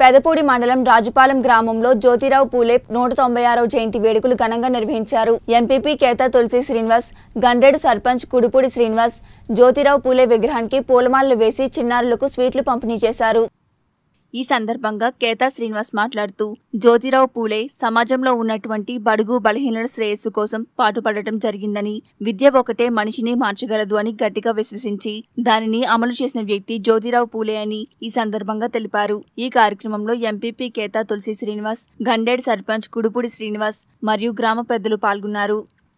పెదపూడి మండలం రాజుపాలెం గ్రామంలో జ్యోతిరావు పూలే నూట తొంభై ఆరవ జయంతి వేడుకలు ఘనంగా నిర్వహించారు ఎంపీపీ కేతా తులసి శ్రీనివాస్ గండ్రేడు సర్పంచ్ కుడుపూడి శ్రీనివాస్ జ్యోతిరావు పూలే విగ్రహానికి పూలమాలలు వేసి చిన్నారులకు స్వీట్లు పంపిణీ చేశారు ఈ సందర్భంగా కేతా శ్రీనివాస్ మాట్లాడుతూ జ్యోతిరావు పూలే సమాజంలో ఉన్నటువంటి బడుగు బలహీనుల శ్రేయస్సు కోసం పాటుపడటం జరిగిందని విద్య ఒకటే మనిషిని మార్చగలదు అని గట్టిగా విశ్వసించి దానిని అమలు చేసిన వ్యక్తి జ్యోతిరావు పూలే అని ఈ సందర్భంగా తెలిపారు ఈ కార్యక్రమంలో ఎంపీపీ కేతా తులసి శ్రీనివాస్ గండేడ్ సర్పంచ్ కుడుపూడి శ్రీనివాస్ మరియు గ్రామ పెద్దలు పాల్గొన్నారు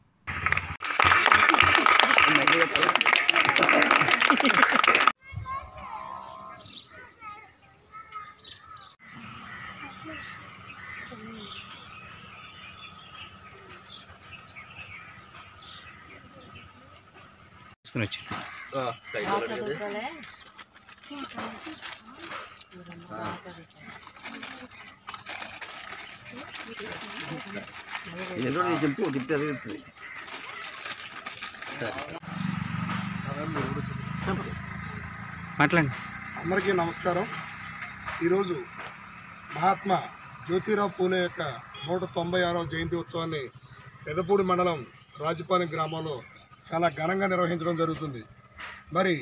తీసుకుని వచ్చి ఏదో నేను చెప్పు చెప్తే అడుగుతుంది మాట్లాడండి అందరికీ నమస్కారం ఈరోజు మహాత్మా జ్యోతిరావు పూలే యొక్క నూట తొంభై ఆరవ జయంతి ఉత్సవాన్ని పెదపూడి మండలం రాజుపాలెం గ్రామంలో చాలా ఘనంగా నిర్వహించడం జరుగుతుంది మరి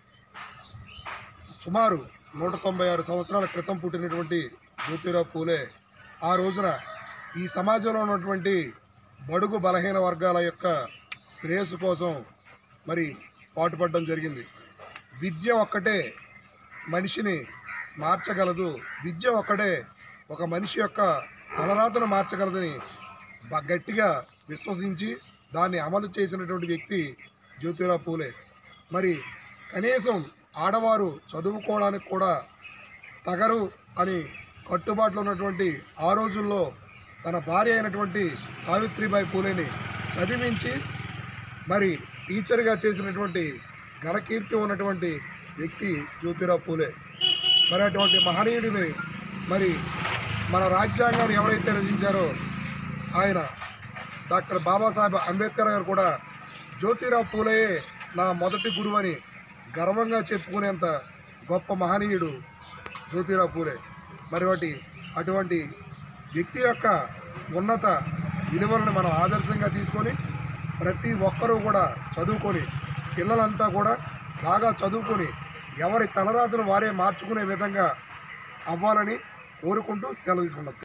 సుమారు నూట తొంభై ఆరు సంవత్సరాల క్రితం పుట్టినటువంటి జ్యోతిరావు పూలే ఆ రోజున ఈ సమాజంలో ఉన్నటువంటి బడుగు బలహీన వర్గాల యొక్క శ్రేయస్సు కోసం మరి పాటుపడడం జరిగింది విద్య ఒక్కటే మనిషిని మార్చగలదు విద్య ఒక్కటే ఒక మనిషి యొక్క తలరాతను మార్చగలదని బ- గట్టిగా విశ్వసించి దాన్ని అమలు చేసినటువంటి వ్యక్తి జ్యోతిరావు పూలే మరి కనీసం ఆడవారు చదువుకోవడానికి కూడా తగరు అని కట్టుబాటులో ఉన్నటువంటి ఆ రోజుల్లో తన భార్య అయినటువంటి సావిత్రిబాయి పూలేని చదివించి మరి టీచర్గా చేసినటువంటి ఘనకీర్తి ఉన్నటువంటి వ్యక్తి జ్యోతిరావు పూలే మరి అటువంటి మహనీయుడిని మరి మన రాజ్యాంగాన్ని ఎవరైతే రచించారో ఆయన డాక్టర్ బాబాసాహెబ్ అంబేద్కర్ గారు కూడా జ్యోతిరావు పూలేయే నా మొదటి గురువు అని గర్వంగా చెప్పుకునేంత గొప్ప మహనీయుడు జ్యోతిరావు పూలే మరి వాటి అటువంటి వ్యక్తి యొక్క ఉన్నత విలువలను మనం ఆదర్శంగా తీసుకొని ప్రతి ఒక్కరూ కూడా చదువుకొని పిల్లలంతా కూడా బాగా చదువుకొని ఎవరి తలరాతను వారే మార్చుకునే విధంగా అవ్వాలని కోరుకుంటూ సెలవు తీసుకుంటాం